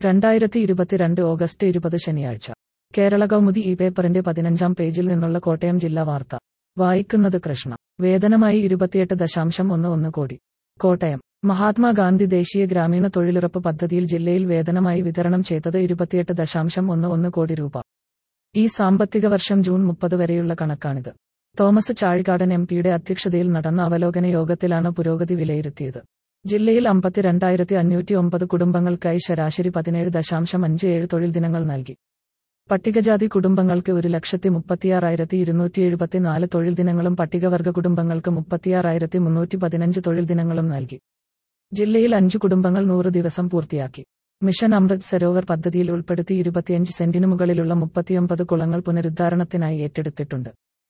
രണ്ടായിരത്തി ഇരുപത്തിരണ്ട് ഓഗസ്റ്റ് ഇരുപത് ശനിയാഴ്ച കേരള കൗമുദി ഈ പേപ്പറിന്റെ പതിനഞ്ചാം പേജിൽ നിന്നുള്ള കോട്ടയം ജില്ലാ വാർത്ത വായിക്കുന്നത് കൃഷ്ണ വേതനമായി ഇരുപത്തിയെട്ട് ദശാംശം ഒന്ന് ഒന്ന് കോടി കോട്ടയം മഹാത്മാഗാന്ധി ദേശീയ ഗ്രാമീണ തൊഴിലുറപ്പ് പദ്ധതിയിൽ ജില്ലയിൽ വേതനമായി വിതരണം ചെയ്തത് ഇരുപത്തിയെട്ട് ദശാംശം ഒന്ന് ഒന്ന് കോടി രൂപ ഈ സാമ്പത്തിക വർഷം ജൂൺ മുപ്പത് വരെയുള്ള കണക്കാണിത് തോമസ് ചാഴികാടൻ എം പിയുടെ അധ്യക്ഷതയിൽ നടന്ന അവലോകന യോഗത്തിലാണ് പുരോഗതി വിലയിരുത്തിയത് ജില്ലയിൽ അമ്പത്തിരണ്ടായിരത്തി അഞ്ഞൂറ്റി ഒമ്പത് കുടുംബങ്ങൾക്കായി ശരാശരി പതിനേഴ് ദശാംശം അഞ്ച് ഏഴ് തൊഴിൽ ദിനങ്ങൾ നൽകി പട്ടികജാതി കുടുംബങ്ങൾക്ക് ഒരു ലക്ഷത്തി മുപ്പത്തിയാറായിരത്തി ഇരുന്നൂറ്റി എഴുപത്തിനാല് തൊഴിൽ ദിനങ്ങളും പട്ടികവർഗ കുടുംബങ്ങൾക്ക് മുപ്പത്തിയാറായിരത്തി മുന്നൂറ്റി പതിനഞ്ച് തൊഴിൽ ദിനങ്ങളും നൽകി ജില്ലയിൽ അഞ്ചു കുടുംബങ്ങൾ നൂറ് ദിവസം പൂർത്തിയാക്കി മിഷൻ അമൃത് സരോവർ പദ്ധതിയിൽ ഉൾപ്പെടുത്തി ഇരുപത്തിയഞ്ച് സെന്റിനു മുകളിലുള്ള മുപ്പത്തിയൊമ്പത് കുളങ്ങൾ പുനരുദ്ധാരണത്തിനായി ഏറ്റെടുത്തിട്ടുണ്ട്